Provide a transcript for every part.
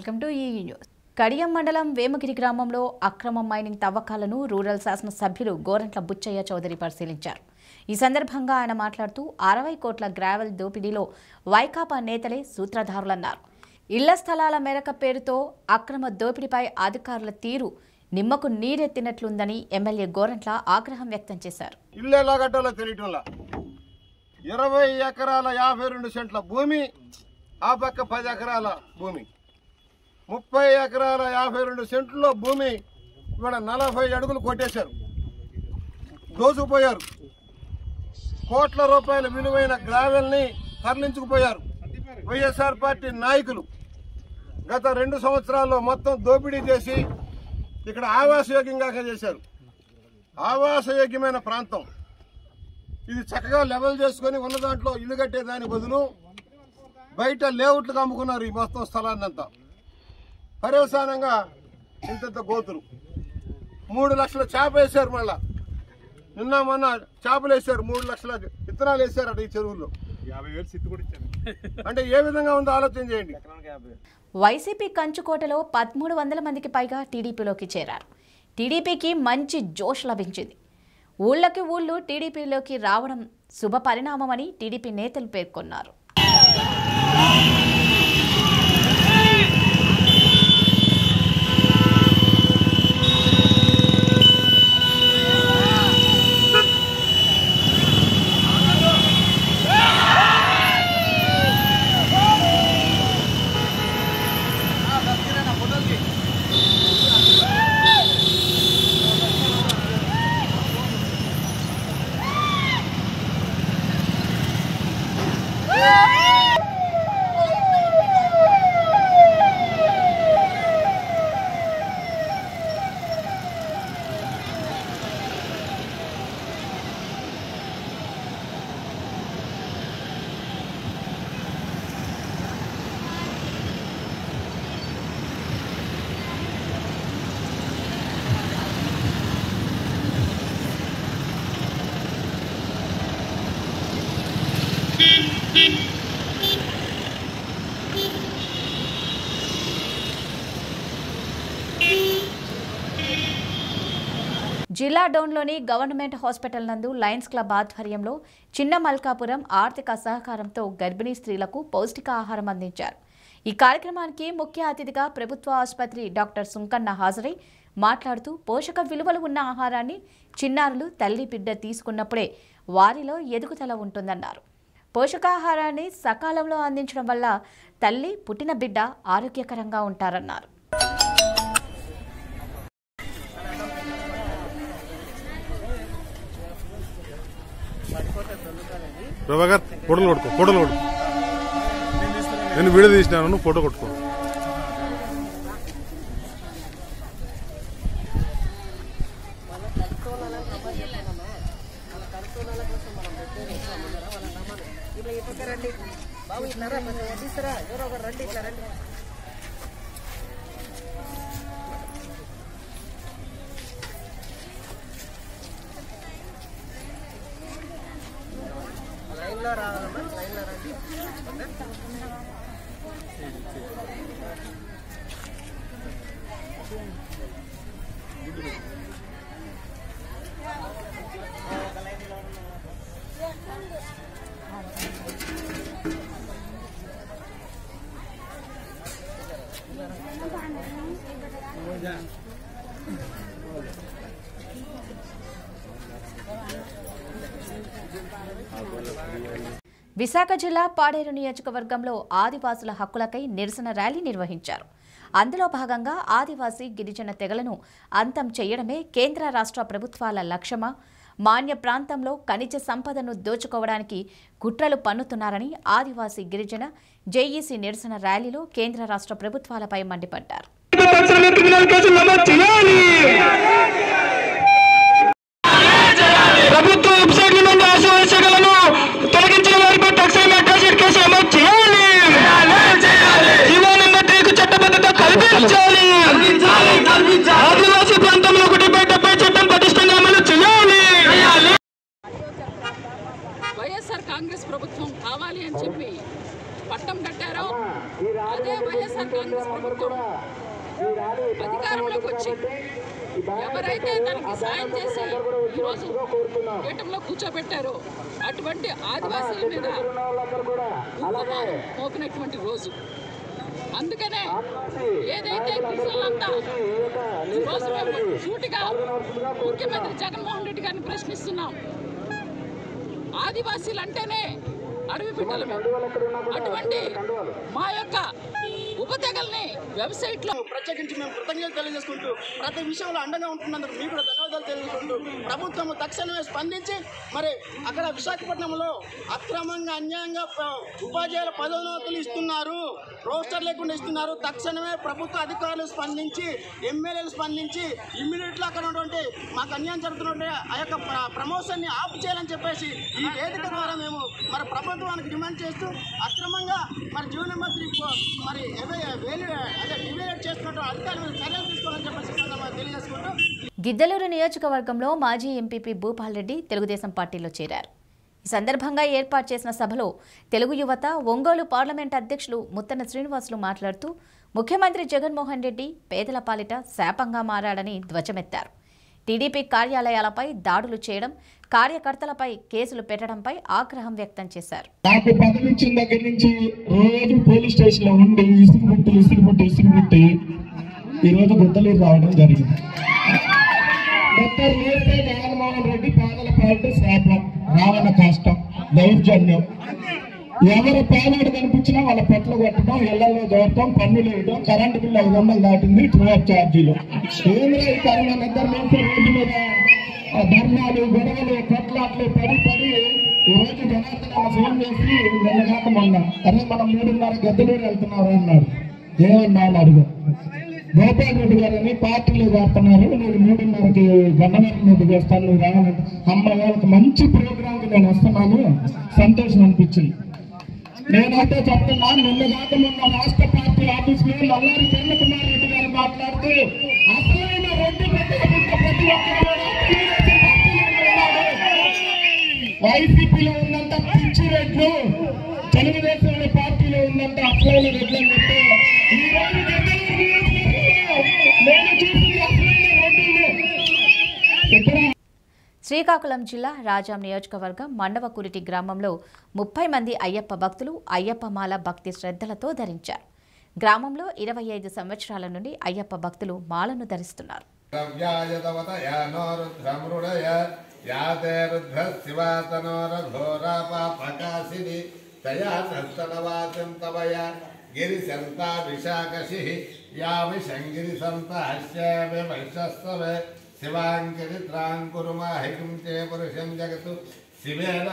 Welcome to ఈ news Kadiyam మండలం వేమగిరి గ్రామంలో అక్రమ మైనింగ్ తవ్వకాలను రూరల్ శాసనసభ్యులు గోరంట్ల బుచ్చయ్య చౌదరి పరిశీలించారు ఈ సందర్భంగా ఆయన మాట్లాడుతూ అరవై కోట్ల గ్రావెల్ దోపిడీలో వైకాపా నేతలే సూత్రధారులన్నారు ఇళ్ల స్థలాల మేరక పేరుతో అక్రమ దోపిడీపై అధికారుల తీరు నిమ్మకు నీరెత్తినట్లుందని ఎమ్మెల్యే గోరంట్ల ఆగ్రహం వ్యక్తం చేశారు ఇల్లు ఎలా కట్టాలో తెలియటంలా ఇరవై ఎకరాల యాభై రెండు సెంట్ల భూమి ఆ పక్క పది ఎకరాల భూమి ముప్పై ఎకరాల యాభై రెండు సెంట్లలో భూమి ఇవాళ నలభై అడుగులు కొట్టేశారు దోసుకుపోయారు కోట్ల రూపాయల విలువైన గ్రావెల్ని తరలించుకుపోయారు వైఎస్ఆర్ పార్టీ నాయకులు గత రెండు సంవత్సరాల్లో మొత్తం దోపిడీ చేసి ఇక్కడ ఆవాసయోగ్యంగా చేశారు ఆవాసయోగ్యమైన ప్రాంతం ఇది చక్కగా లెవెల్ చేసుకొని ఉన్న దాంట్లో ఇల్లు కట్టేదాని బదులు బయట లేఅవుట్లుగా అమ్ముకున్నారు ఈ మొత్తం స్థలాన్ని అంతా పర్యవసానంగా ఇంత గోతులు మూడు లక్షల చేప వేశారు మళ్ళా నిన్న మొన్న చేపలు వేశారు మూడు లక్షల విత్తనాలు వేశారట ఈ చెరువుల్లో అంటే ఏ విధంగా ఉందో ఆలోచన చేయండి వైసీపీ కంచుకోటలో పదమూడు వందల మందికి పైగా టీడీపీలోకి చేరారు టీడీపీకి మంచి జోష్ లభించింది ఊళ్ళకి ఊళ్ళు టీడీపీలోకి రావడం శుభ పరిణామమని టీడీపీ నేతలు పేర్కొన్నారు జిల్లా డౌన్లోని గవర్నమెంట్ హాస్పిటల్ నందు లయన్స్ క్లబ్ ఆధ్వర్యంలో చిన్న మల్కాపురం ఆర్థిక సహకారంతో గర్భిణీ స్త్రీలకు పౌష్టికాహారం అందించారు ఈ కార్యక్రమానికి ముఖ్య అతిథిగా ప్రభుత్వ ఆసుపత్రి డాక్టర్ సుంకన్న హాజరై మాట్లాడుతూ పోషక విలువలు ఉన్న ఆహారాన్ని చిన్నారులు తల్లి బిడ్డ తీసుకున్నప్పుడే వారిలో ఎదుగుదల ఉంటుందన్నారు పోషకాహారాన్ని సకాలంలో అందించడం వల్ల తల్లి పుట్టిన బిడ్డ ఆరోగ్యకరంగా ఉంటారన్నారు ప్రభాకర్ ఫోటోలు కొట్టుకో ఫోటోలు కొట్టుకో నేను వీడియో తీసినాను నువ్వు ఫోటో కొట్టుకో విశాఖ జిల్లా పాడేరు నియోజకవర్గంలో ఆదివాసుల హక్కులకై నిరసన ర్యాలీ నిర్వహించారు అందులో భాగంగా ఆదివాసీ గిరిజన తెగలను అంతం చేయడమే కేంద్ర రాష్ట్ర ప్రభుత్వాల లక్ష్యమా మాన్య ప్రాంతంలో ఖనిజ సంపదను దోచుకోవడానికి కుట్రలు పన్నుతున్నారని ఆదివాసీ గిరిజన జేఈసీ నిరసన ర్యాలీలో కేంద్ర రాష్ట్ర ప్రభుత్వాలపై మండిపడ్డారు తక్షణమే క్రిమినల్ కేసులు నమోదు చేయాలి ప్రభుత్వ వెబ్సైట్ల నుండి ఆశీర్వదించగలను తొలగించిన వారిపై తక్షణమే అటాచ్డ్ కేసు నమోదు చేయాలి జీవో నెంబర్ త్రీకు చట్టబద్ధత కల్పించాలి ఆదివాసీ ప్రాంతంలో ఒకటిపై డెబ్బై చట్టం పటిష్టంగా అమలు చేయాలి వైఎస్ఆర్ కాంగ్రెస్ ప్రభుత్వం కావాలి అని చెప్పి పట్టం కట్టారో అదే వైఎస్ఆర్ కాంగ్రెస్ ప్రభుత్వం అధికారంలోకి వచ్చి ఎవరైతే తనకి సాయం చేసి ఈరోజు పీఠంలో కూర్చోబెట్టారో అటువంటి ఆదివాసీల మీద ఉక్కుపాదం మోపినటువంటి రోజు అందుకనే ఏదైతే గిరిజనులంతా ఈ రోజు మేము సూటిగా ముఖ్యమంత్రి జగన్మోహన్ రెడ్డి గారిని ప్రశ్నిస్తున్నాం ఆదివాసీలు అంటేనే అడవి బిడ్డలమే అటువంటి మా యొక్క ఉపతెగల్ని వెబ్సైట్లో ప్రత్యేకించి మేము కృతజ్ఞతలు తెలియజేసుకుంటూ ప్రతి విషయంలో అండగా ఉంటున్నందుకు మీకు కూడా ధన్యవాదాలు తెలియజేసుకుంటూ ప్రభుత్వం తక్షణమే స్పందించి మరి అక్కడ విశాఖపట్నంలో అక్రమంగా అన్యాయంగా ప- ఉపాధ్యాయుల పదోన్నతులు ఇస్తున్నారు రోస్టర్ లేకుండా ఇస్తున్నారు తక్షణమే ప్రభుత్వ అధికారులు స్పందించి ఎమ్మెల్యేలు స్పందించి ఇమ్మీడియట్లీ అక్కడ ఉన్నటువంటి మాకు అన్యాయం జరుగుతున్నటువంటి ఆ యొక్క ప్ర- ప్రమోషన్ని ఆఫ్ చేయాలని చెప్పేసి ఈ వేదిక ద్వారా మేము మరి ప్రభుత్వానికి డిమాండ్ చేస్తూ అక్రమంగా మరి జీవన మంత్రి మరి ఎవే- వేలు అదే డివేట్ చేస్తున్నట్టు అధికారుల మీద చర్యలు తీసుకోవాలని చెప్పేసి ఈ సందర్భంగా తెలియజేసుకుంటూ గిద్దలూరు నియోజకవర్గంలో మాజీ ఎంపీపీ భూపాల్ రెడ్డి తెలుగుదేశం పార్టీలో చేరారు ఈ సందర్భంగా ఏర్పాటు చేసిన సభలో తెలుగు యువత ఒంగోలు పార్లమెంట్ అధ్యక్షులు ముత్తన శ్రీనివాసులు మాట్లాడుతూ ముఖ్యమంత్రి జగన్మోహన్ రెడ్డి పేదల పాలిట శాపంగా మారాడని ధ్వజమెత్తారు టీడీపీ కార్యాలయాలపై దాడులు చేయడం కార్యకర్తలపై కేసులు పెట్టడంపై ఆగ్రహం వ్యక్తం చేశారు నాకు పదవి ఇచ్చిన దగ్గర నుంచి రోజు పోలీస్ స్టేషన్ లో ఉండి ఇసుగుబుట్టి ఇసుగుబుట్టి ఇసుగుబుట్టి ఈ రోజు గుద్దలూరు రావడం జరిగింది డాక్టర్ నేస్తే జగన్మోహన్ రెడ్డి పేదల పాలిట శాపం రావణ కష్టం దౌర్జన్యం ఎవరు పేదోడు కనిపించినా వాళ్ళ పెట్లు కొట్టడం ఇళ్లలో దూరటం పన్నులు వేయడం కరెంటు బిల్లు ఐదు వందలు దాటింది ట్రూ ఆఫ్ ఛార్జీలు ఏమిరా ఈ కరోనా నిద్ర లేస్తే రోడ్డు మీద ఆ ధర్నాలు గొడవలు కొట్లాట్లు పడి పడి ఈ రోజు జనార్దన్ అన్న ఫోన్ చేసి నిన్న కాక మొన్న అరే మనం మూడున్నర గద్దెలూరు వెళ్తున్నారు అన్నాడు ఏమన్నా అని అడుగు గోపాల్ రెడ్డి గారని పార్టీలో చేస్తున్నారు నేను మూడున్నరకి గన్నవరం మీద చేస్తాను నువ్వు రావాలంటే అమ్మ వాళ్ళకి మంచి ప్రోగ్రామ్ కి నేను వస్తున్నాను సంతోషం అనిపించింది నేనైతే చెప్తున్నా నిన్న కాక మొన్న రాష్ట్ర పార్టీ ఆఫీస్ లో నల్లారి చంద్ర కుమార్ రెడ్డి గారు మాట్లాడుతూ అసలైన రెడ్డి ప్రతిపక్ష ప్రతి ఒక్కరు కూడా తెలుగుదేశం పార్టీలోనే ఉన్నాడు. వైసీపీలో ఉన్నంత పిచ్చి రెడ్లు తెలుగుదేశం అనే పార్టీలో ఉన్నంత అసలైన రెడ్లు అని చెప్తే ఈ రోజు గద్దెలూరు నియోజకవర్గంలో నేను చూసింది అసలైన రెడ్లు ఇక్కడ శ్రీకాకుళం జిల్లా రాజాం నియోజకవర్గం మండవకురిటి గ్రామంలో ముప్పై మంది అయ్యప్ప భక్తులు అయ్యప్ప మాల భక్తి శ్రద్ధలతో ధరించారు గ్రామంలో ఇరవై ఐదు సంవత్సరాల నుండి అయ్యప్ప భక్తులు మాలను ధరిస్తున్నారు ద్రవ్యాయ తవతయా నో రుద్రమృడయ యాతే రుద్ర శివాతనోరఘోరాపాపకాశిని తయా నర్తనవాచం తవయ గిరిశంతా విశాఖశి యామి శంగిరి సంత హస్యామి వైశస్తవ శివాంగిరి త్రాంకురుమాహికిం తే పురుషం జగతు శివేన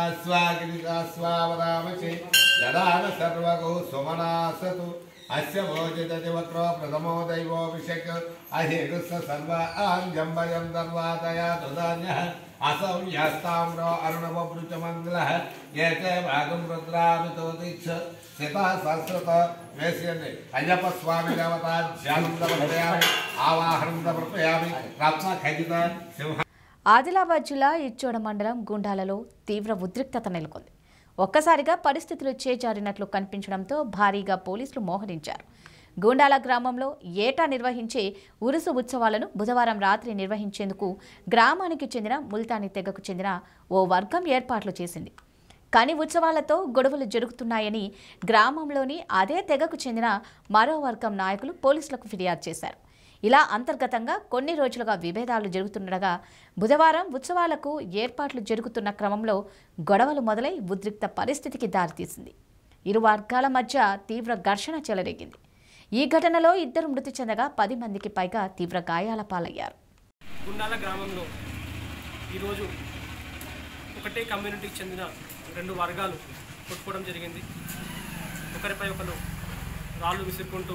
వస్యాస్వాగిరికాస్వావరామసి యదాన సర్వగో సుమనాసతు అస్య భోజితతి వక్రో ప్రథమో దైవోభిషక్ అహిరుస్స సర్వ ఆంజంబయం దర్వాదయా దుధాన్యః అసౌ యాస్తామ్రో అరుణవృచ మంగళః ఏతే భాగం రుద్రామితో దీక్ష సితా సంస్కృత వేస్యండి అయ్యప్ప స్వామి దేవత ధ్యానం సమర్పయామి ఆవాహనం సమర్పయామి రత్న ఖచ్చిత సింహ ఆదిలాబాద్ జిల్లా ఇచ్చోడ మండలం గుండాలలో తీవ్ర ఉద్రిక్తత నెలకొంది ఒక్కసారిగా పరిస్థితులు చేజారినట్లు కనిపించడంతో భారీగా పోలీసులు మోహరించారు గూండాల గ్రామంలో ఏటా నిర్వహించే ఉరుసు ఉత్సవాలను బుధవారం రాత్రి నిర్వహించేందుకు గ్రామానికి చెందిన ముల్తానీ తెగకు చెందిన ఓ వర్గం ఏర్పాట్లు చేసింది కానీ ఉత్సవాలతో గొడవలు జరుగుతున్నాయని గ్రామంలోని అదే తెగకు చెందిన మరో వర్గం నాయకులు పోలీసులకు ఫిర్యాదు చేశారు ఇలా అంతర్గతంగా కొన్ని రోజులుగా విభేదాలు జరుగుతుండగా బుధవారం ఉత్సవాలకు ఏర్పాట్లు జరుగుతున్న క్రమంలో గొడవలు మొదలై ఉద్రిక్త పరిస్థితికి దారితీసింది ఇరు వర్గాల మధ్య తీవ్ర ఘర్షణ చెలరేగింది ఈ ఘటనలో ఇద్దరు మృతి చెందగా పది మందికి పైగా తీవ్ర గాయాల పాలయ్యారు గుండాల గ్రామంలో ఈరోజు ఒకటే కమ్యూనిటీకి చెందిన రెండు వర్గాలు కొట్టుకోవడం జరిగింది ఒకరిపై ఒకరు రాళ్ళు విసురుకుంటూ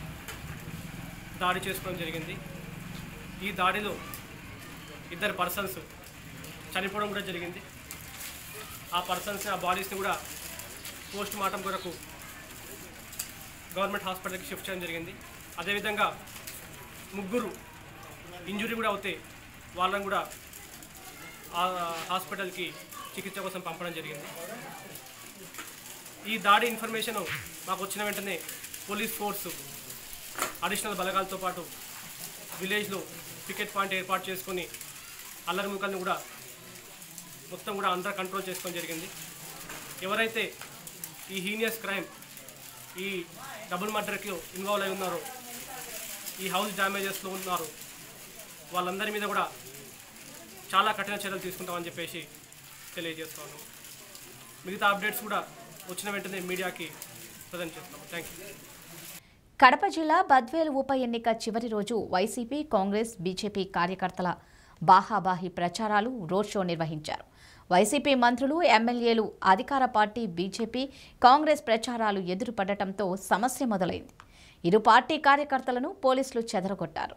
దాడి చేసుకోవడం జరిగింది ఈ దాడిలో ఇద్దరు పర్సన్స్ చనిపోవడం కూడా జరిగింది ఆ పర్సన్స్ని ఆ బాడీస్ని కూడా పోస్ట్ మార్టం కొరకు గవర్నమెంట్ హాస్పిటల్కి షిఫ్ట్ చేయడం జరిగింది అదేవిధంగా ముగ్గురు ఇంజురీ కూడా అవుతే వాళ్ళని కూడా ఆ హాస్పిటల్కి చికిత్స కోసం పంపడం జరిగింది ఈ దాడి ఇన్ఫర్మేషన్ మాకు వచ్చిన వెంటనే పోలీస్ ఫోర్సు అడిషనల్ బలగాలతో పాటు విలేజ్లో పికెట్ పాయింట్ ఏర్పాటు చేసుకొని అల్లరి ముక్కల్ని కూడా మొత్తం కూడా అండర్ కంట్రోల్ చేసుకోవడం జరిగింది ఎవరైతే ఈ హీనియస్ క్రైమ్ ఈ డబుల్ మర్డర్కి ఇన్వాల్వ్ అయి ఉన్నారో ఈ హౌస్ డ్యామేజెస్లో ఉన్నారు వాళ్ళందరి మీద కూడా చాలా కఠిన చర్యలు తీసుకుంటామని చెప్పేసి తెలియజేస్తాను మిగతా అప్డేట్స్ కూడా వచ్చిన వెంటనే మీడియాకి ప్రజెంట్ చేస్తాము థ్యాంక్ యూ కడప జిల్లా బద్వేలు ఉప ఎన్నిక చివరి రోజు వైసీపీ కాంగ్రెస్ బీజేపీ కార్యకర్తల బాహాబాహి ప్రచారాలు రోడ్ షో నిర్వహించారు వైసీపీ మంత్రులు ఎమ్మెల్యేలు అధికార పార్టీ బీజేపీ కాంగ్రెస్ ప్రచారాలు ఎదురుపడటంతో సమస్య మొదలైంది ఇరు పార్టీ కార్యకర్తలను పోలీసులు చెదరగొట్టారు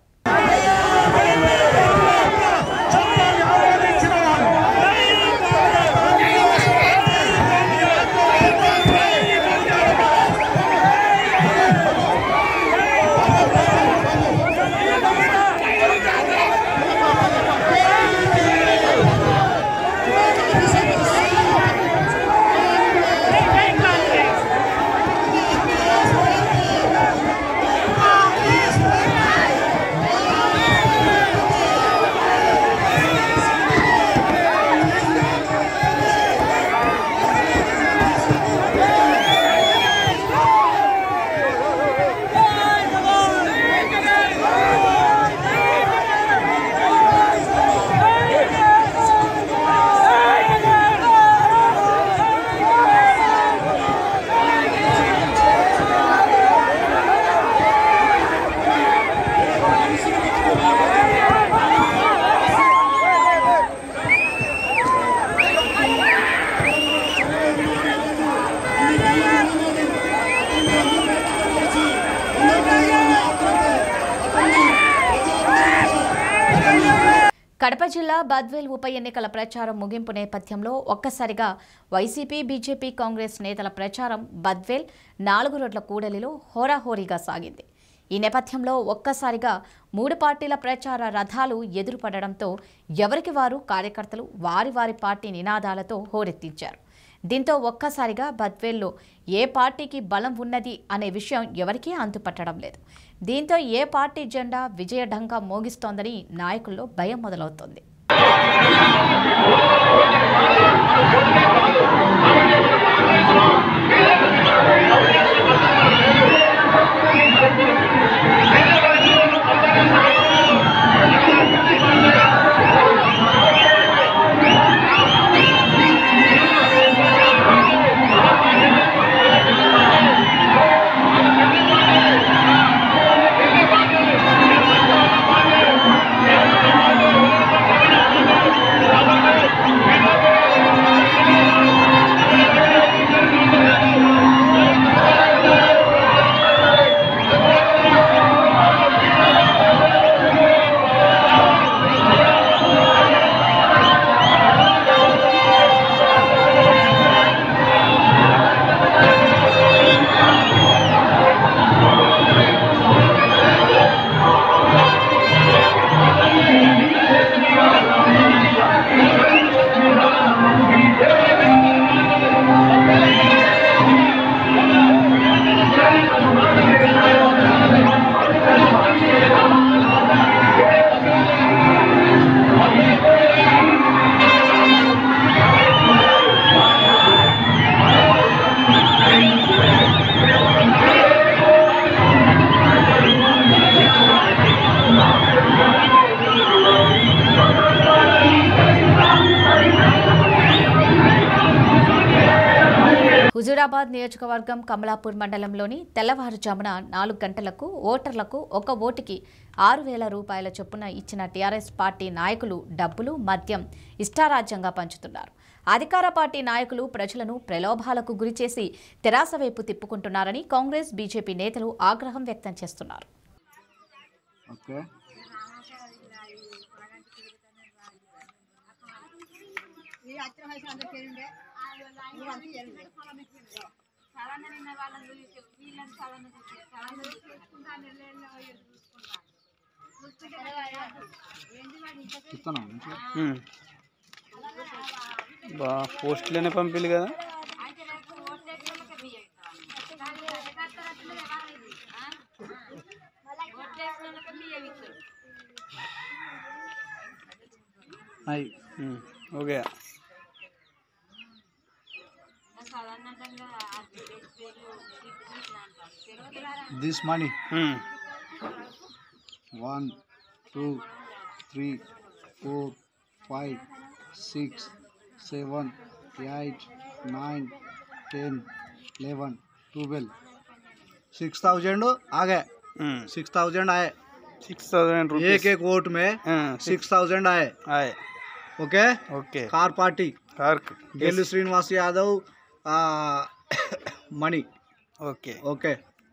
కడప జిల్లా బద్వేల్ ఉప ఎన్నికల ప్రచారం ముగింపు నేపథ్యంలో ఒక్కసారిగా వైసీపీ బీజేపీ కాంగ్రెస్ నేతల ప్రచారం బద్వేల్ నాలుగు రోడ్ల కూడలిలో హోరాహోరీగా సాగింది ఈ నేపథ్యంలో ఒక్కసారిగా మూడు పార్టీల ప్రచార రథాలు ఎదురుపడడంతో ఎవరికి వారు కార్యకర్తలు వారి వారి పార్టీ నినాదాలతో హోరెత్తించారు దీంతో ఒక్కసారిగా బద్వేల్లో ఏ పార్టీకి బలం ఉన్నది అనే విషయం ఎవరికీ అంతుపట్టడం లేదు దీంతో ఏ పార్టీ జెండా విజయఢంకా మోగిస్తోందని నాయకుల్లో భయం మొదలవుతోంది హుజూరాబాద్ నియోజకవర్గం కమలాపూర్ మండలంలోని తెల్లవారుజామున నాలుగు గంటలకు ఓటర్లకు ఒక ఓటుకి ఆరు వేల రూపాయల చొప్పున ఇచ్చిన టీఆర్ఎస్ పార్టీ నాయకులు డబ్బులు మద్యం ఇష్టారాజ్యంగా పంచుతున్నారు అధికార పార్టీ నాయకులు ప్రజలను ప్రలోభాలకు గురిచేసి తెరాస వైపు తిప్పుకుంటున్నారని కాంగ్రెస్ బీజేపీ నేతలు ఆగ్రహం వ్యక్తం చేస్తున్నారు బా పోస్టులోనే పంపిల్లు కదా नहीं हो गया this money. One, two, three, four, five, six, seven, eight, nine, ten, eleven, twelve. Six thousand आ गए सिक्स थाउजेंड आए सिक्स थाउजेंड एक एक वोट में सिक्स थाउजेंड आए आए okay okay car party car गेलू Srinivas Yadav money okay okay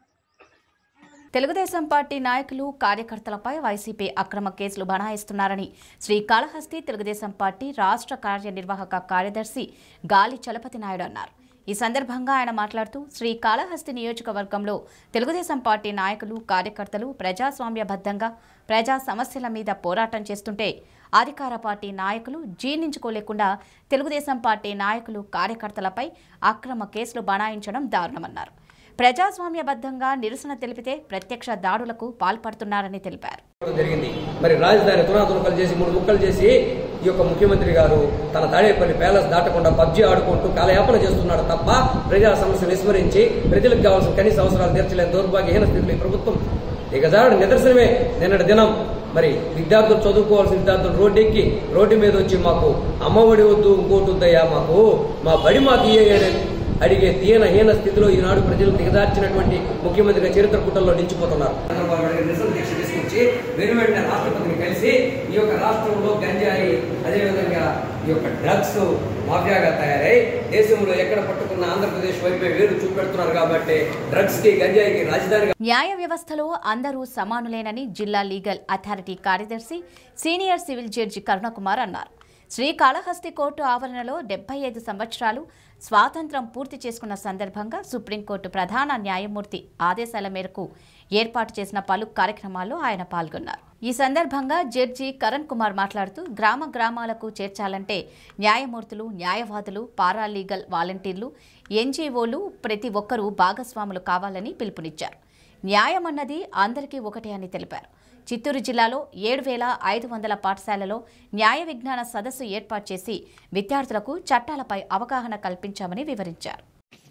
Telugu Desam party నాయకులు కార్యకర్తలపై వైసీపీ అక్రమ కేసులు బనాయిస్తున్నారని శ్రీకాళహస్తి తెలుగుదేశం పార్టీ రాష్ట్ర కార్యనిర్వాహక కార్యదర్శి గాలి చలపతి నాయుడు అన్నారు ఈ సందర్భంగా ఆయన మాట్లాడుతూ శ్రీకాళహస్తి నియోజకవర్గంలో తెలుగుదేశం పార్టీ నాయకులు కార్యకర్తలు ప్రజాస్వామ్యబద్ధంగా ప్రజా సమస్యల మీద పోరాటం చేస్తుంటే అధికార పార్టీ నాయకులు జీర్ణించుకోలేకుండా తెలుగుదేశం పార్టీ నాయకులు కార్యకర్తలపై అక్రమ కేసులు బనాయించడం దారుణమన్నారు ప్రజాస్వామ్యబద్ధంగా నిరసన తెలిపితే ప్రత్యక్ష దాడులకు పాల్పడుతున్నారని తెలిపారు జరిగింది మరి రాజధాని తునాతునకలు చేసి మూడు ముక్కలు చేసి ఈ యొక్క ముఖ్యమంత్రి గారు తన తాడేపల్లి ప్యాలెస్ దాటకుండా పబ్జీ ఆడుకుంటూ కాలయాపన చేస్తున్నాడు తప్ప ప్రజా సమస్య విస్మరించి ప్రజలకు కావాల్సిన కనీస అవసరాలు తీర్చలేని దౌర్భాగ్యహీన స్థితిలో ఈ ప్రభుత్వం దిగజాడు నిదర్శనమే నిన్నటి దినం మరి విద్యార్థులు చదువుకోవాల్సిన విద్యార్థులు రోడ్డెక్కి రోడ్డు మీద వచ్చి మాకు అమ్మఒడి వద్దు ఇంకోటి వద్దయ్యా మాకు మా బడి మాకు ఇయ్యని అడిగే దీన హీన స్థితిలో ఈనాడు ప్రజలు దిగజార్చినటువంటి ముఖ్యమంత్రిగా చరిత్ర పుటల్లో నిలిచిపోతున్నారు చంద్రబాబు నాయుడు గారు నిరసన దీక్ష తీసుకొచ్చి వెను వెంటనే రాష్ట్రపతిని కలిసి ఈ యొక్క రాష్ట్రంలో గంజాయి అదేవిధంగా ఈ యొక్క డ్రగ్స్ మాఫియాగా తయారై దేశంలో ఎక్కడ పట్టుకున్న ఆంధ్రప్రదేశ్ వైపే వేరు చూపెడుతున్నారు కాబట్టి డ్రగ్స్ కి గంజాయికి రాజధానిగా న్యాయ వ్యవస్థలో అందరూ సమానులేనని జిల్లా లీగల్ అథారిటీ కార్యదర్శి సీనియర్ సివిల్ జడ్జి కరుణకుమార్ అన్నారు శ్రీకాళహస్తి కోర్టు ఆవరణలో డెబ్బై ఐదు సంవత్సరాలు స్వాతంత్రం పూర్తి చేసుకున్న సందర్భంగా సుప్రీంకోర్టు ప్రధాన న్యాయమూర్తి ఆదేశాల మేరకు ఏర్పాటు చేసిన పలు కార్యక్రమాల్లో ఆయన పాల్గొన్నారు ఈ సందర్భంగా జడ్జి కరణ్ కుమార్ మాట్లాడుతూ గ్రామ గ్రామాలకు చేర్చాలంటే న్యాయమూర్తులు న్యాయవాదులు పారాలీగల్ వాలంటీర్లు ఎన్జీఓలు ప్రతి ఒక్కరూ భాగస్వాములు కావాలని పిలుపునిచ్చారు న్యాయం అన్నది అందరికీ ఒకటే అని తెలిపారు చిత్తూరు జిల్లాలో ఏడు వేల ఐదు వందల పాఠశాలలో న్యాయ విజ్ఞాన సదస్సు ఏర్పాటు చేసి విద్యార్థులకు చట్టాలపై అవగాహన కల్పించామని వివరించారు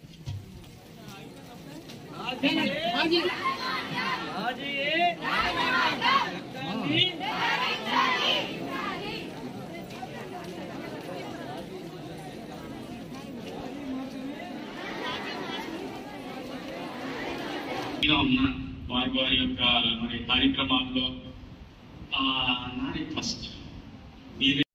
ఇలా ఉన్న వారి వారి యొక్క మరి కార్యక్రమాల్లో ఆ, నా రిక్వెస్ట్ మీరే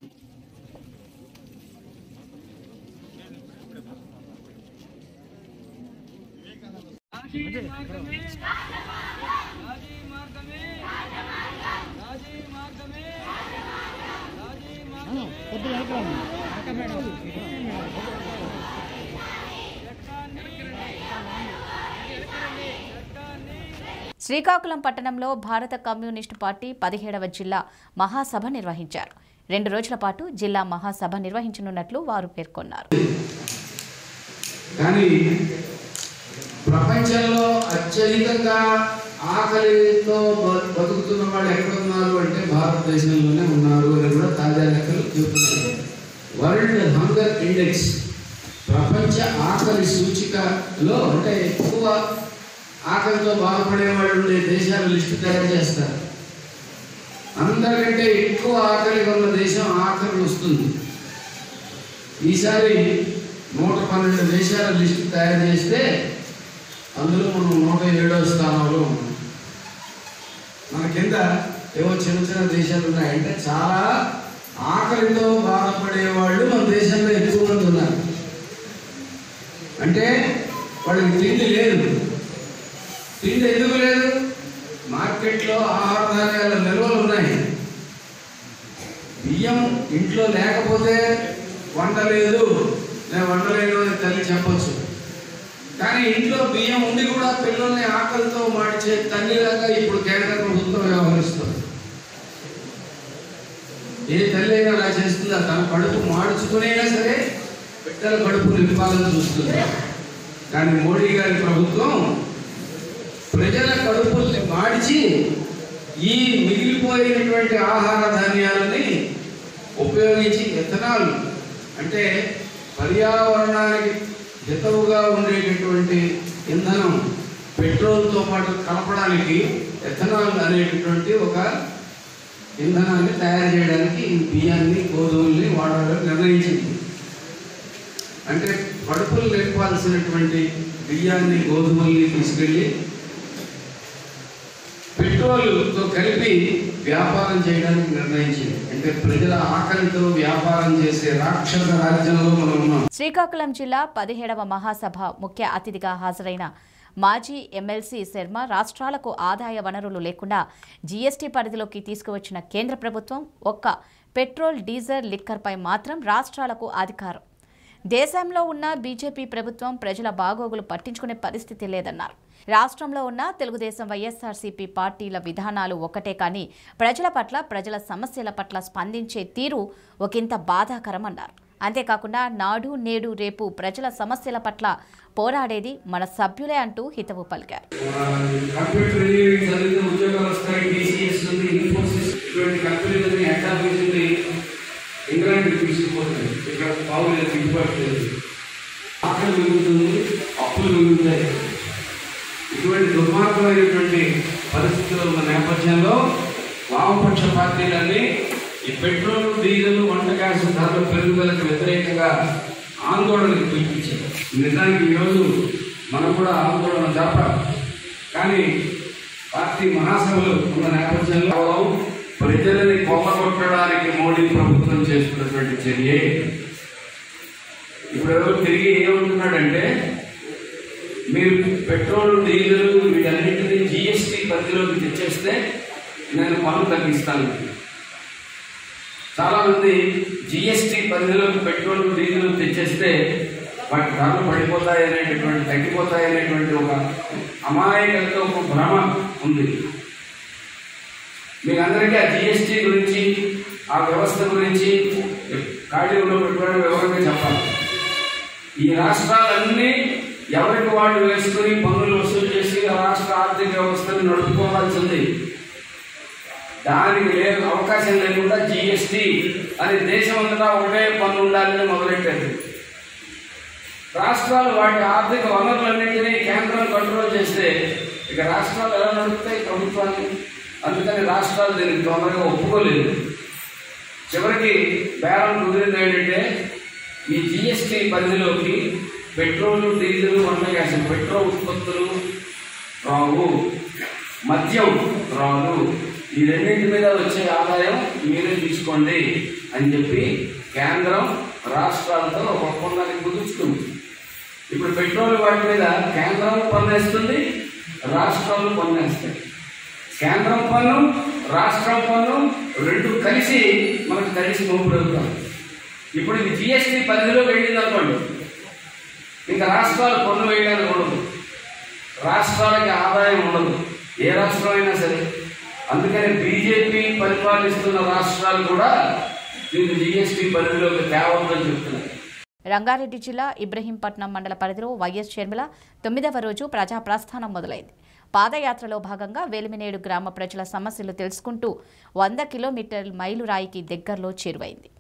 శ్రీకాకుళం పట్టణంలో భారత కమ్యూనిస్టు పార్టీ పదిహేడవ జిల్లా మహాసభ నిర్వహించారు రెండు రోజుల పాటు జిల్లా మహాసభ నిర్వహించనున్నట్లు వారు పేర్కొన్నారు కానీ ప్రపంచంలో అత్యధికంగా ఆకలితో బ- బతుకుతున్న వాళ్ళు ఎక్కడ ఉన్నారు అంటే భారతదేశంలోనే ఉన్నారు అని కూడా తాజా లెక్కలు చెబుతున్నాయి వరల్డ్ హంగర్ ఇండెక్స్ ప్రపంచ ఆకలి సూచికలో అంటే ఎక్కువ ఆకలితో బాధపడే వాళ్ళు ఉండే దేశాల లిస్టు తయారు చేస్తారు అందరికంటే ఎక్కువ ఆకలి ఉన్న దేశం ఆఖరి వస్తుంది ఈసారి నూట పన్నెండు దేశాల లిస్టు తయారు చేస్తే అందులో మనం నూట ఏడో స్థానంలో ఉన్నాం మన కింద ఏవో చిన్న చిన్న దేశాలు ఉన్నాయి అంటే చాలా ఆకలితో బాధపడే వాళ్ళు మన దేశంలో ఎక్కువ మంది ఉన్నారు అంటే వాళ్ళకి తిండి లేదు తిండి ఎందుకు లేదు మార్కెట్లో ఆహార ధాన్యాల నిల్వలు ఉన్నాయి బియ్యం ఇంట్లో లేకపోతే వండలేదు నేను వండలేను అని తల్లి చెప్పొచ్చు కానీ ఇంట్లో బియ్యం ఉండి కూడా పిల్లల్ని ఆకలితో మాడిచే తల్లిలాగా ఇప్పుడు కేంద్ర ప్రభుత్వం వ్యవహరిస్తుంది ఏ తల్లి అయినా అలా చేస్తుందా తన కడుపు మాడుచుకునైనా సరే బిడ్డల కడుపు నింపాలని చూస్తుంది కానీ మోడీ గారి ప్రభుత్వం ప్రజల కడుపుల్ని మాడిచి ఈ మిగిలిపోయినటువంటి ఆహార ధాన్యాలని ఉపయోగించి ఎథనాల్ అంటే పర్యావరణానికి హితవుగా ఉండేటటువంటి ఇంధనం పెట్రోల్తో పాటు కలపడానికి ఎథనాల్ అనేటటువంటి ఒక ఇంధనాన్ని తయారు చేయడానికి ఈ బియ్యాన్ని గోధుమల్ని వాడాలని నిర్ణయించింది అంటే కడుపులు నింపాల్సినటువంటి బియ్యాన్ని గోధుమల్ని తీసుకెళ్ళి పెట్రోల్తో కలిపి వ్యాపారం చేయడానికి నిర్ణయించింది అంటే ప్రజల ఆకలితో వ్యాపారం చేసే రాక్షస రాజ్యంలో మనం ఉన్నాం శ్రీకాకుళం జిల్లా పదిహేడవ మహాసభ ముఖ్య అతిథిగా హాజరైన మాజీ ఎమ్మెల్సీ శర్మ రాష్ట్రాలకు ఆదాయ వనరులు లేకుండా జీఎస్టీ పరిధిలోకి తీసుకువచ్చిన కేంద్ర ప్రభుత్వం ఒక్క పెట్రోల్ డీజిల్ లిక్కర్పై మాత్రం రాష్ట్రాలకు అధికారం దేశంలో ఉన్న బీజేపీ ప్రభుత్వం ప్రజల బాగోగులు పట్టించుకునే పరిస్థితి లేదన్నారు రాష్ట్రంలో ఉన్న తెలుగుదేశం వైఎస్ఆర్సీపీ పార్టీల విధానాలు ఒకటే కానీ ప్రజల పట్ల ప్రజల సమస్యల పట్ల స్పందించే తీరు ఒకంత బాధాకరం అన్నారు అంతేకాకుండా నాడు నేడు రేపు ప్రజల సమస్యల పట్ల పోరాడేది మన సభ్యులే అంటూ హితవు పలికారు కంప్యూటర్ ఇంజనీరింగ్ చదివితే ఉద్యోగాలు వస్తాయి టీసీఎస్ ఉంది ఇన్ఫోసిస్ ఇటువంటి కంపెనీలని హెడ్ ఆఫీస్ ఉంది ఇంగ్లాండ్ తీసుకుపోతుంది ఇక్కడ బాగులేదు దిగుబడలేదు ఆకలి మిగులుతుంది అప్పులు మిగులుతాయి ఇటువంటి దుర్మార్గమైనటువంటి పరిస్థితులు ఉన్న నేపథ్యంలో వామపక్ష పార్టీలన్నీ ఈ పెట్రోల్ డీజిల్ వంట గ్యాస్ ధరల పెరుగుదలకు వ్యతిరేకంగా ఆందోళనకు పిలిపించారు నిజానికి ఈరోజు మనం కూడా ఆందోళన జరపాలి కానీ పార్టీ మహాసభలు ఉన్న నేపథ్యంలో ప్రజలని కొమ్మగొట్టడానికి మోడీ ప్రభుత్వం చేస్తున్నటువంటి చర్య ఇప్పుడు ఎవరో తిరిగి ఏమంటున్నాడంటే మీరు పెట్రోల్ డీజిల్ వీటన్నింటినీ జిఎస్టీ పరిధిలోకి తెచ్చేస్తే నేను పన్ను తగ్గిస్తాను చాలా మంది జిఎస్టీ పరిధిలోకి పెట్రోల్ డీజిల్ తెచ్చేస్తే వాటి ధరలు పడిపోతాయి అనేటటువంటి తగ్గిపోతాయి అనేటువంటి ఒక అమాయకత ఒక భ్రమ ఉంది మీకు అందరికీ ఆ జిఎస్టీ గురించి ఆ వ్యవస్థ గురించి ఖాళీలో పెట్టుకోవడం వివరంగా చెప్పాలి ఈ రాష్ట్రాలన్నీ ఎవరికి వాళ్ళు వేసుకుని పన్నులు వసూలు చేసి ఆ రాష్ట్ర ఆర్థిక వ్యవస్థను నడుపుకోవాల్సింది దానికి లేదు అవకాశం లేకుండా జిఎస్టీ అని దేశం అంతటా ఒకటే పన్ను ఉండాలని మొదలెట్టారు రాష్ట్రాలు వాటి ఆర్థిక వనరులన్నింటినీ కేంద్రం కంట్రోల్ చేస్తే ఇక రాష్ట్రాలు ఎలా నడుపుతాయి ప్రభుత్వాన్ని అందుకని రాష్ట్రాలు దీనికి తొందరగా ఒప్పుకోలేదు చివరికి బేరం కుదిరింది ఏంటంటే ఈ జిఎస్టీ పరిధిలోకి పెట్రోల్ డీజిల్ వంట గ్యాస్ పెట్రోల్ ఉత్పత్తులు రావు మద్యం రాదు ఈ రెండింటి మీద వచ్చే ఆదాయం మీరే తీసుకోండి అని చెప్పి కేంద్రం రాష్ట్రాలతో ఒక ఒప్పందాన్ని కుదుర్చుకుంది ఇప్పుడు పెట్రోల్ వాటి మీద కేంద్రం పన్నేస్తుంది రాష్ట్రాలు పన్నేస్తాయి కేంద్రం పన్ను రాష్ట్రం పన్ను రెండు కలిసి మనకు కలిసి మోపుడవుతాం ఇప్పుడు ఇది జిఎస్టీ పరిధిలో వెళ్ళింది అనుకోండి ఇంకా రాష్ట్రాలు పన్ను వేయడానికి ఉండదు రాష్ట్రాలకి ఆదాయం ఉండదు ఏ రాష్ట్రం అయినా సరే అందుకని బీజేపీ పరిపాలిస్తున్న రాష్ట్రాలు కూడా దీన్ని జిఎస్టీ పరిధిలోకి తేవద్దని చెప్తున్నాయి రంగారెడ్డి జిల్లా ఇబ్రహీంపట్నం మండల పరిధిలో వైఎస్ షర్మిల తొమ్మిదవ రోజు ప్రజా ప్రస్థానం మొదలైంది పాదయాత్రలో భాగంగా వేలిమినేడు గ్రామ ప్రజల సమస్యలు తెలుసుకుంటూ వంద కిలోమీటర్ మైలురాయికి దగ్గరలో చేరువైంది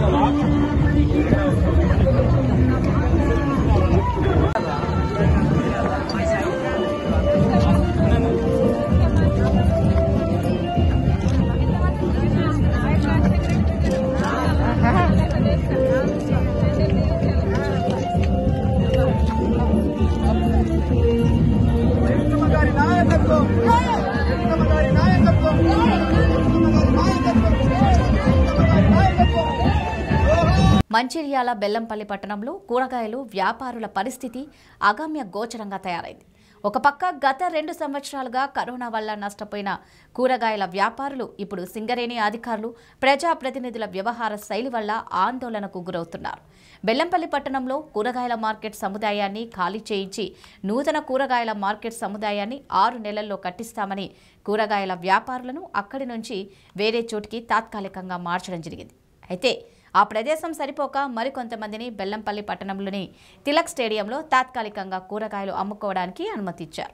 మంచిర్యాల బెల్లంపల్లి పట్టణంలో కూరగాయలు వ్యాపారుల పరిస్థితి అగమ్య గోచరంగా తయారైంది ఒక పక్క గత రెండు సంవత్సరాలుగా కరోనా వల్ల నష్టపోయిన కూరగాయల వ్యాపారులు ఇప్పుడు సింగరేణి అధికారులు ప్రజాప్రతినిధుల వ్యవహార శైలి వల్ల ఆందోళనకు గురవుతున్నారు బెల్లంపల్లి పట్టణంలో కూరగాయల మార్కెట్ సముదాయాన్ని ఖాళీ చేయించి నూతన కూరగాయల మార్కెట్ సముదాయాన్ని ఆరు నెలల్లో కట్టిస్తామని కూరగాయల వ్యాపారులను అక్కడి నుంచి వేరే చోటికి తాత్కాలికంగా మార్చడం జరిగింది అయితే ఆ ప్రదేశం సరిపోక మరికొంతమందిని బెల్లంపల్లి పట్టణంలోని తిలక్ స్టేడియంలో తాత్కాలికంగా కూరగాయలు అమ్ముకోవడానికి అనుమతిచ్చారు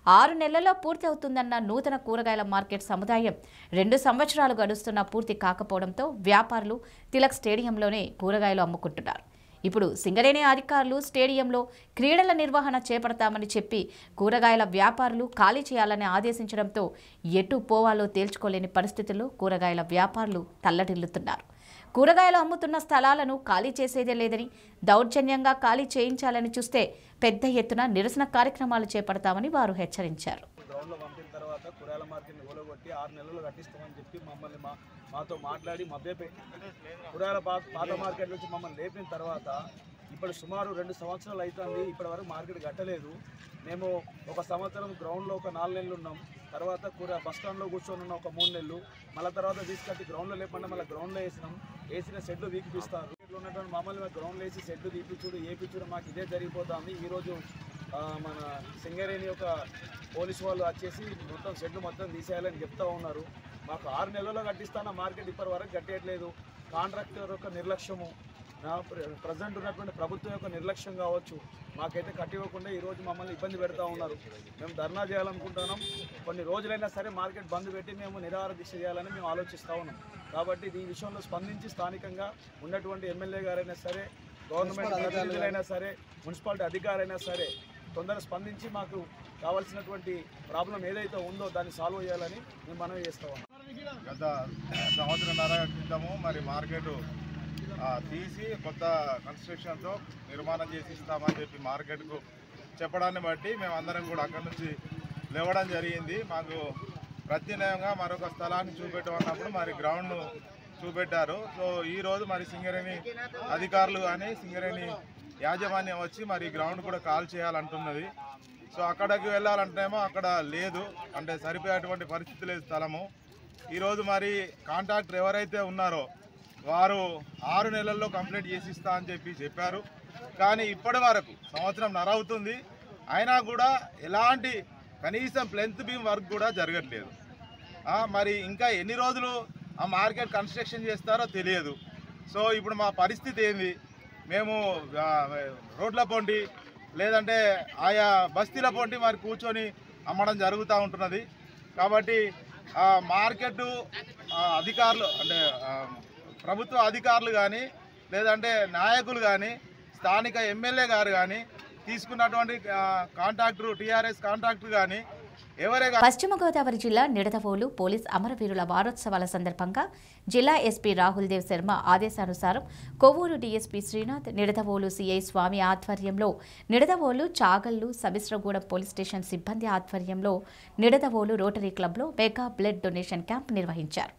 ఆరు నెలల్లో పూర్తి అవుతుందన్న నూతన కూరగాయల మార్కెట్ సముదాయం రెండు సంవత్సరాలు గడుస్తున్నా పూర్తి కాకపోవడంతో వ్యాపారులు తిలక్ స్టేడియంలోనే కూరగాయలు అమ్ముకుంటున్నారు ఇప్పుడు సింగరేణి అధికారులు స్టేడియంలో క్రీడల నిర్వహణ చేపడతామని చెప్పి కూరగాయల వ్యాపారులు ఖాళీ చేయాలని ఆదేశించడంతో ఎటు పోవాలో తేల్చుకోలేని పరిస్థితుల్లో కూరగాయల వ్యాపారులు తల్లడిల్లుతున్నారు కూరగాయలు అమ్ముతున్న స్థలాలను ఖాళీ చేసేదే లేదని దౌర్జన్యంగా ఖాళీ చేయించాలని చూస్తే పెద్ద ఎత్తున నిరసన కార్యక్రమాలు చేపడతామని వారు హెచ్చరించారు గ్రౌండ్లో పంపిన తర్వాత కూరగాయల మార్కెట్ని ఓలగొట్టి ఆరు నెలలు కట్టిస్తామని చెప్పి మమ్మల్ని మా మాతో మాట్లాడి మభ్యపెట్టి కూరగాయల పా పాత మార్కెట్ నుంచి మమ్మల్ని లేపిన తర్వాత ఇప్పుడు సుమారు రెండు సంవత్సరాలు అవుతుంది ఇప్పటి వరకు మార్కెట్ కట్టలేదు మేము ఒక సంవత్సరం గ్రౌండ్లో ఒక నాలుగు నెలలు ఉన్నాం తర్వాత కూర బస్ స్టాండ్లో కూర్చొని ఉన్న ఒక మూడు నెలలు మళ్ళీ తర్వాత తీసుకొచ్చి గ్రౌండ్లో లేకుండా మళ్ళీ గ్రౌండ్లో వేసినాం వేసిన షెడ్లు వీకిపిస్తారు ఇట్లా ఉన్నటువంటి మమ్మల్ని గ్రౌండ్లో వేసి షెడ్లు తీపిచ్చుడు ఏపిచ్చుడు మాకు ఇదే జరిగిపోతుంది ఈరోజు ఆ, మన సింగరేణి యొక్క పోలీసు వాళ్ళు వచ్చేసి మొత్తం షెడ్లు మొత్తం తీసేయాలని చెప్తా ఉన్నారు మాకు ఆరు నెలల్లో కట్టిస్తాన మార్కెట్ ఇప్పటి వరకు కట్టేయట్లేదు కాంట్రాక్టర్ యొక్క నిర్లక్ష్యము నా ప్రజెంట్ ఉన్నటువంటి ప్రభుత్వం యొక్క నిర్లక్ష్యం కావచ్చు మాకైతే కట్టివ్వకుండా ఈరోజు మమ్మల్ని ఇబ్బంది పెడతా ఉన్నారు మేము ధర్నా చేయాలనుకుంటున్నాం కొన్ని రోజులైనా సరే మార్కెట్ బంద్ పెట్టి మేము నిరాహార దీక్ష చేయాలని మేము ఆలోచిస్తూ ఉన్నాం కాబట్టి ఈ విషయంలో స్పందించి స్థానికంగా ఉన్నటువంటి ఎమ్మెల్యే గారైనా సరే గవర్నమెంట్ ప్రతినిధులైనా సరే మున్సిపాలిటీ అధికారైనా సరే తొందరగా స్పందించి మాకు కావాల్సినటువంటి ప్రాబ్లం ఏదైతే ఉందో దాన్ని సాల్వ్ చేయాలని మేము మనవి చేస్తా ఉన్నాం గత సంవత్సరంన్నర క్రితము మరి మార్కెట్ ఆ, తీసి కొత్త కన్స్ట్రక్షన్తో నిర్మాణం చేసి ఇస్తామని చెప్పి మార్కెట్కు చెప్పడాన్ని బట్టి మేము అందరం కూడా అక్కడి నుంచి లేవడం జరిగింది మాకు ప్రత్యామ్నాయంగా మరొక స్థలాన్ని చూపెట్టమన్నప్పుడు మరి గ్రౌండ్ను చూపెట్టారు సో ఈరోజు మరి సింగరేణి అధికారులు కానీ సింగరేణి యాజమాన్యం వచ్చి మరి గ్రౌండ్ కూడా కాల్ చేయాలంటున్నది సో అక్కడికి వెళ్ళాలంటేమో అక్కడ లేదు అంటే సరిపోయేటువంటి పరిస్థితి లేదు స్థలము ఈరోజు మరి కాంట్రాక్టర్ ఎవరైతే ఉన్నారో వారు ఆరు నెలల్లో కంప్లీట్ చేసి ఇస్తా అని చెప్పి చెప్పారు కానీ ఇప్పటి వరకు సంవత్సరం నరవుతుంది అయినా కూడా ఎలాంటి కనీసం ప్లెంత్ బీమ్ వర్క్ కూడా జరగట్లేదు ఆ, మరి ఇంకా ఎన్ని రోజులు ఆ మార్కెట్ కన్స్ట్రక్షన్ చేస్తారో తెలియదు సో ఇప్పుడు మా పరిస్థితి ఏంది మేము ఆ, రోడ్ల పొంటి లేదంటే ఆయా బస్తీల పొంటి మరి కూర్చొని అమ్మడం జరుగుతూ ఉంటున్నది కాబట్టి ఆ, మార్కెట్ ఆ, అధికారులు అంటే ఆ, ప్రభుత్వ అధికారులు కానీ లేదంటే నాయకులు కానీ స్థానిక ఎమ్మెల్యే గారు కానీ తీసుకున్నటువంటి ఆ, కాంట్రాక్టర్ టీఆర్ఎస్ కాంట్రాక్టర్ కానీ ఎవరే గా- పశ్చిమ గోదావరి జిల్లా నిడదవోలు పోలీస్ అమరవీరుల వారోత్సవాల సందర్భంగా జిల్లా ఎస్పీ రాహుల్ దేవ్ శర్మ ఆదేశానుసారం కొవ్వూరు డీఎస్పీ శ్రీనాథ్ నిడదవోలు సిఐ స్వామి ఆధ్వర్యంలో నిడదవోలు చాగల్లు సమిశ్రగూడెం పోలీస్ స్టేషన్ సిబ్బంది ఆధ్వర్యంలో నిడదవోలు రోటరీ క్లబ్లో మెగా బ్లడ్ డొనేషన్ క్యాంప్ నిర్వహించారు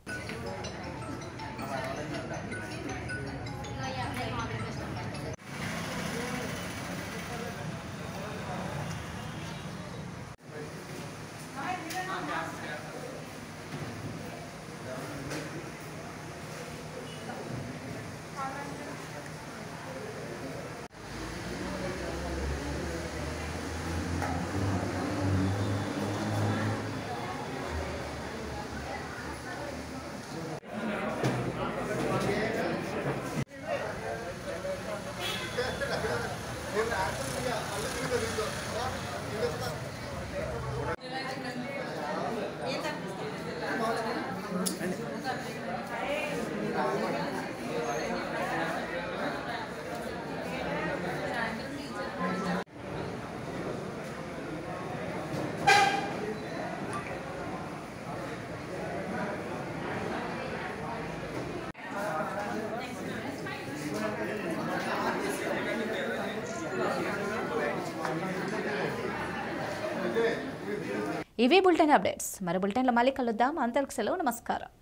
ఇవి బులెటిన్ అప్డేట్స్ మరి బులెటిన్లో మళ్ళీ కలుద్దాం అంతవరకు సెలవు నమస్కారం